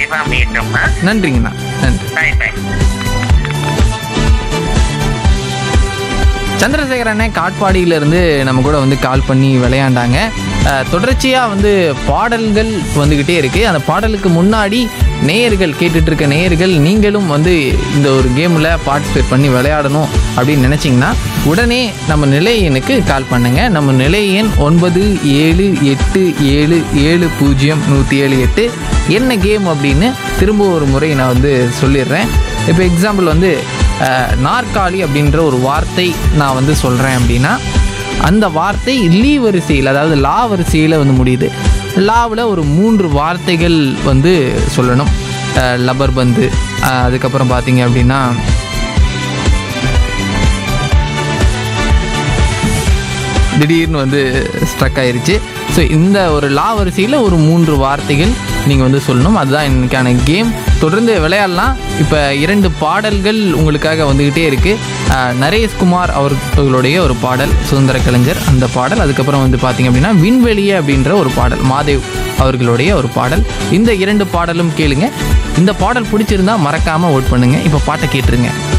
கண்டிப்பா மீட்டோம்னா நன்றிங்கண்ணா நன்றி பாய் பாய் சந்திரசேகர் அண்ணன் காட்பாடியிலேருந்து நம்ம கூட வந்து கால் பண்ணி விளையாண்டாங்க அஹ், தொடர்ச்சியா வந்து பாடல்கள் வந்துக்கிட்டே இருக்கு அந்த பாடலுக்கு முன்னாடி நேயர்கள் கேட்டுட்டு இருக்க நேயர்கள் நீங்களும் வந்து இந்த ஒரு கேமில் பார்ட்டிசிபேட் பண்ணி விளையாடணும் அப்படின்னு நினச்சிங்கன்னா உடனே நம்ம நிலைய எண்ணுக்கு கால் பண்ணுங்க நம்ம நிலைய எண் ஒன்பது ஏழு எட்டு ஏழு ஏழு பூஜ்ஜியம் நூற்றி ஏழு எட்டு என்ன கேம் அப்படின்னு திரும்ப ஒரு முறை நான் வந்து சொல்லிடுறேன் இப்போ எக்ஸாம்பிள் வந்து அஹ், நாற்காலி அப்படின்ற ஒரு வார்த்தை நான் வந்து சொல்கிறேன் அப்படின்னா அந்த வார்த்தை லீ வரிசையில் அதாவது லா வரிசையில் வந்து முடியுது லாவில் ஒரு மூன்று வார்த்தைகள் வந்து சொல்லணும் அஹ், லப்பர் பந்து அஹ், அதுக்கப்புறம் பார்த்தீங்க அப்படின்னா திடீர்னு வந்து ஸ்ட்ரக் ஆயிருச்சு ஸோ இந்த ஒரு லா வரிசையில் ஒரு மூன்று வார்த்தைகள் நீங்கள் வந்து சொல்லணும் அதுதான் இன்னைக்கான கேம் தொடர்ந்து விளையாடலாம் இப்போ இரண்டு பாடல்கள் உங்களுக்காக வந்துக்கிட்டே இருக்குது நரேஷ்குமார் அவர்களுடைய ஒரு பாடல் சுதந்திர கலைஞர் அந்த பாடல் அதுக்கப்புறம் வந்து பார்த்தீங்க அப்படின்னா விண்வெளியே அப்படின்ற ஒரு பாடல் மாதேவ் அவர்களுடைய ஒரு பாடல் இந்த இரண்டு பாடலும் கேளுங்க இந்த பாடல் பிடிச்சிருந்தா மறக்காமல் ஓட் பண்ணுங்கள் இப்போ பாட்டை கேட்டுருங்க